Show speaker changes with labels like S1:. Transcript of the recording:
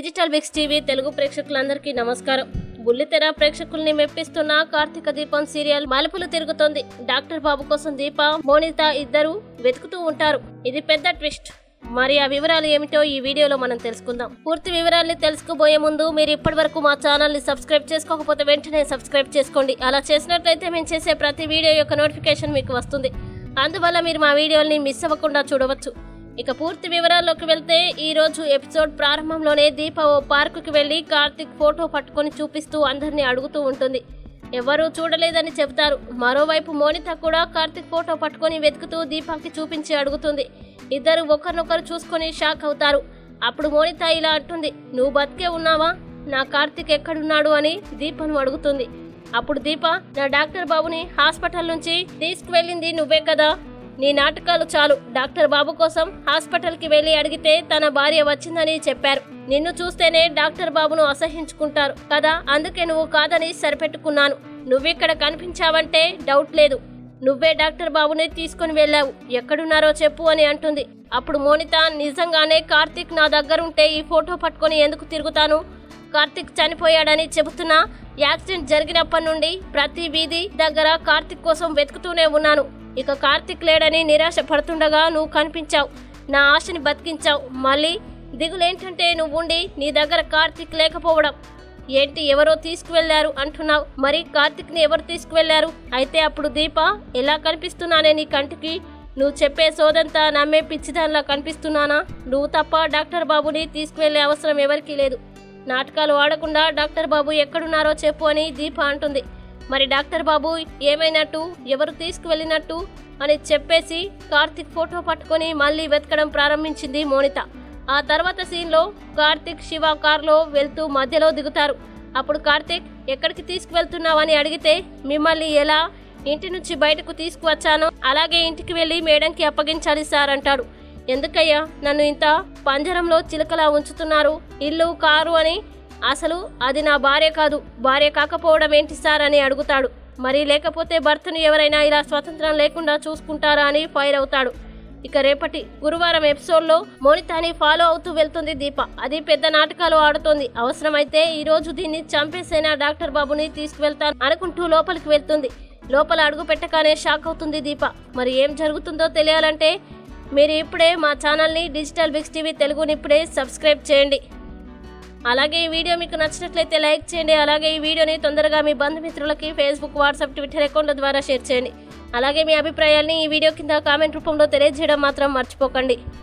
S1: digital బిక్స్ TV Telugu ప్రేక్షకులందరికీ నమస్కారం బుల్లితెర ప్రేక్షకుల్ని మెప్పిస్తున్న కార్తీక దీపం సీరియల్ మలుపులు తిరుగుతోంది డాక్టర్ బాబు కోసం దీప మోనిత ఇద్దరు వెతుకుతూ ఉంటారు ఇది పెద్ద ట్విస్ట్ మరి ఆ వివరాలు ఏమిటో ఈ వీడియోలో మనం తెలుసుకుందాం పూర్తి వివరాల్ని తెలుసుకోబోయే ముందు మీరు ఇప్పటి వరకు మా ఛానల్ ని సబ్స్క్రైబ్ చేసుకోకపోతే వెంటనే సబ్స్క్రైబ్ చేసుకోండి అలా చేసినట్లయితే మేము చేసే ప్రతి వీడియో యొక్క నోటిఫికేషన్ మీకు వస్తుంది అందువల్ల మీరు మా వీడియోల్ని మిస్ అవ్వకుండా చూడవచ్చు ఇక పూర్తి వివరాల్లోకి వెళ్తే ఈ రోజు ఎపిసోడ్ ప్రారంభంలోనే దీప ఓ పార్కుకి వెళ్లి కార్తిక్ ఫోటో పట్టుకొని చూపిస్తూ అందరినీ అడుగుతూ ఉంటుంది ఎవరూ చూడలేదని చెబుతారు మరోవైపు మోనిత కూడా కార్తిక్ ఫోటో పట్టుకొని వెతుకుతూ దీపాకి చూపించి అడుగుతుంది ఇద్దరు ఒకరినొకరు చూసుకొని షాక్ అవుతారు అప్పుడు మోనిత ఇలా అంటుంది నువ్వు బతికే ఉన్నావా నా కార్తిక్ ఎక్కడున్నాడు అని దీపను అడుగుతుంది అప్పుడు దీప నా డాక్టర్ బాబుని హాస్పిటల్ నుంచి తీసుకువెళ్ళింది నువ్వే కదా నీ నాటకాలు చాలు డాక్టర్ బాబు కోసం హాస్పిటల్కి వెళ్ళి అడిగితే తన భార్య వచ్చిందని చెప్పారు నిన్ను చూస్తేనే డాక్టర్ బాబును అసహించుకుంటారు కదా అందుకే నువ్వు కాదని సరిపెట్టుకున్నాను నువ్విక్కడ కనిపించావంటే డౌట్ లేదు నువ్వే డాక్టర్ బాబుని తీసుకొని వెళ్ళావు ఎక్కడున్నారో చెప్పు అని అంటుంది అప్పుడు మోనిత నిజంగానే కార్తీక్ నా దగ్గరుంటే ఈ ఫోటో పట్టుకొని ఎందుకు తిరుగుతాను కార్తిక్ చనిపోయాడని చెబుతున్నా యాక్సిడెంట్ జరిగినప్పటి నుండి ప్రతి వీధి దగ్గర కార్తిక్ కోసం వెతుకుతూనే ఉన్నాను ఇక కార్తిక్ లేడని నిరాశ పడుతుండగా నువ్వు కనిపించావు నా ఆశని బతికించావు మళ్ళీ దిగులేంటంటే నువ్వుండి నీ దగ్గర కార్తిక్ లేకపోవడం ఏంటి ఎవరో తీసుకువెళ్లారు అంటున్నావు మరి కార్తిక్ని ఎవరు తీసుకువెళ్లారు అయితే అప్పుడు దీప ఎలా కనిపిస్తున్నానే నీ కంటికి నువ్వు చెప్పే సోదంతా నమ్మే పిచ్చిదానిలా కనిపిస్తున్నానా నువ్వు తప్ప డాక్టర్ బాబుని తీసుకువెళ్లే అవసరం ఎవరికీ లేదు నాటకాలు ఆడకుండా డాక్టర్ బాబు ఎక్కడున్నారో చెప్పు అని దీప అంటుంది మరి డాక్టర్ బాబు ఏమైనట్టు ఎవరు తీసుకువెళ్ళినట్టు అని చెప్పేసి కార్తిక్ ఫోటో పట్టుకొని మళ్ళీ వెతకడం ప్రారంభించింది మోనిత ఆ తర్వాత సీన్లో కార్తిక్ శివ కారులో వెళ్తూ మధ్యలో దిగుతారు అప్పుడు కార్తిక్ ఎక్కడికి తీసుకువెళ్తున్నావని అడిగితే మిమ్మల్ని ఎలా ఇంటి నుంచి బయటకు తీసుకువచ్చానో అలాగే ఇంటికి వెళ్ళి మేడంకి అప్పగించాలి సార్ అంటాడు ఎందుకయ్యా నన్ను ఇంత పంజరంలో చిలకలా ఉంచుతున్నారు ఇల్లు కారు అని అసలు అది నా భార్య కాదు భార్య కాకపోవడం ఏంటి సార్ అని అడుగుతాడు మరి లేకపోతే భర్తను ఎవరైనా ఇలా స్వతంత్రం లేకుండా చూసుకుంటారా అని ఫైర్ అవుతాడు ఇక రేపటి గురువారం ఎపిసోడ్లో మోనితాని ఫాలో అవుతూ వెళ్తుంది దీప అది పెద్ద నాటకాలు ఆడుతోంది అవసరమైతే ఈ రోజు దీన్ని చంపేసైనా డాక్టర్ బాబుని తీసుకువెళ్తాను అనుకుంటూ లోపలికి వెళ్తుంది లోపల అడుగు పెట్టగానే షాక్ అవుతుంది దీప మరి ఏం జరుగుతుందో తెలియాలంటే మీరు ఇప్పుడే మా ఛానల్ని డిజిటల్ బిక్స్ టీవీ తెలుగుని ఇప్పుడే సబ్స్క్రైబ్ చేయండి అలాగే ఈ వీడియో మీకు నచ్చినట్లయితే లైక్ చేయండి అలాగే ఈ వీడియోని తొందరగా మీ బంధుమిత్రులకి ఫేస్బుక్ వాట్సాప్ ట్విట్టర్ అకౌంట్ల ద్వారా షేర్ చేయండి అలాగే మీ అభిప్రాయాల్ని ఈ వీడియో కింద కామెంట్ రూపంలో తెలియజేయడం మాత్రం మర్చిపోకండి